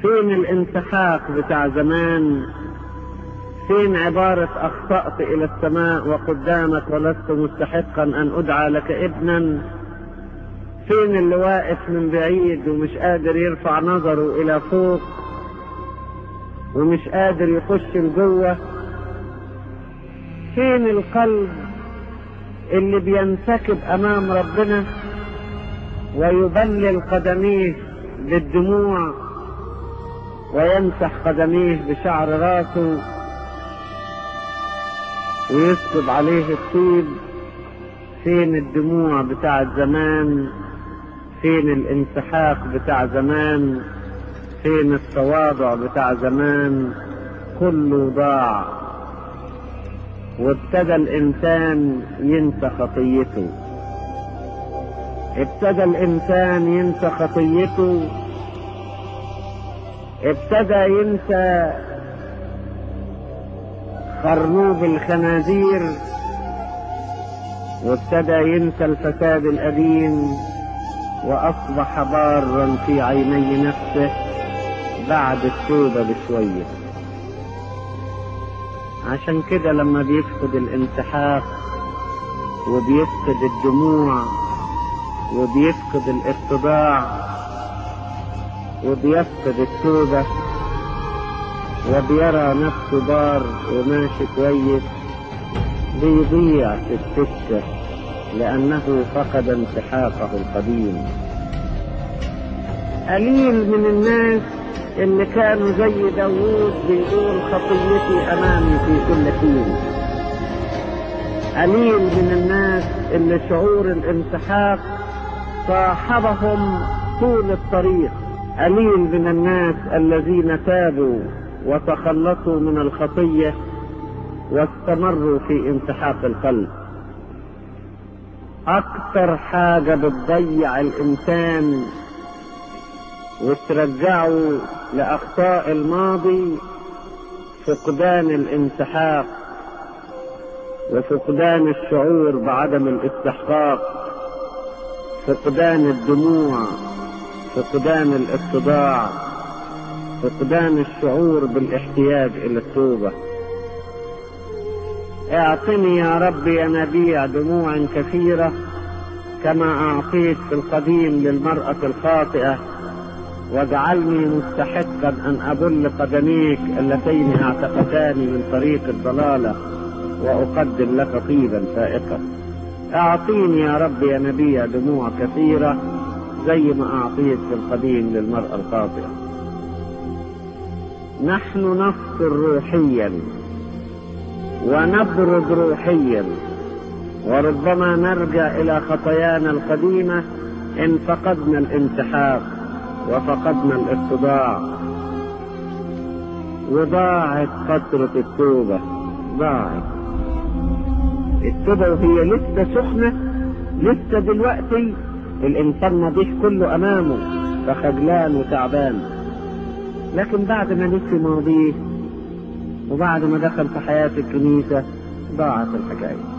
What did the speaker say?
فين الانسحاق بتاع زمان فين عبارة أخطأت إلى السماء وقدامك ولست مستحقا أن أدعى لك ابنا فين اللي واقف من بعيد ومش قادر يرفع نظره إلى فوق ومش قادر يخش لجوه فين القلب اللي بينسكب أمام ربنا ويبلل قدميه بالدموع ويمسح قدميه بشعر راسه ويسكب عليه الطيب فين الدموع بتاع زمان فين الانسحاق بتاع زمان فين التواضع بتاع زمان كله ضاع وابتدى الانسان ينسى خطيته ابتدى الانسان ينسى خطيته ابتدى ينسى خرنوب الخنازير وابتدى ينسى الفساد القديم واصبح بارا في عيني نفسه بعد التوبه بشويه عشان كده لما بيفقد الانسحاق وبيفقد الدموع وبيفقد الاتضاع وبيفقد التوبة وبيرى نفسه بار وماشي كويس بيضيع في السكة لأنه فقد انسحاقه القديم قليل من الناس اللي كانوا زي داوود بيقول خطيتي أمامي في كل حين قليل من الناس اللي شعور الانسحاق صاحبهم طول الطريق قليل من الناس الذين تابوا وتخلصوا من الخطية واستمروا في انسحاق القلب أكثر حاجة بتضيع الإنسان وترجعه لأخطاء الماضي فقدان الانسحاق وفقدان الشعور بعدم الاستحقاق فقدان الدموع فقدان الاتضاع فقدان الشعور بالاحتياج الى التوبه اعطني يا رب ينابيع دموع كثيره كما اعطيت في القديم للمراه الخاطئه واجعلني مستحقا ان ابل قدميك اللتين اعتقتاني من طريق الضلاله واقدم لك طيبا فائقا اعطيني يا رب يا نبي دموع كثيره زي ما اعطيت في القديم للمراه الخاطئه نحن نفطر روحيا ونبرد روحيا وربما نرجع الى خطايانا القديمه ان فقدنا الانسحاق وفقدنا الاتضاع وضاعت فترة التوبة ضاعت التوبة وهي لسه سخنة لسه دلوقتي الإنسان نضيف كله أمامه فخجلان وتعبان لكن بعد ما نسي ماضيه وبعد ما دخل في حياة الكنيسة ضاعت الحكاية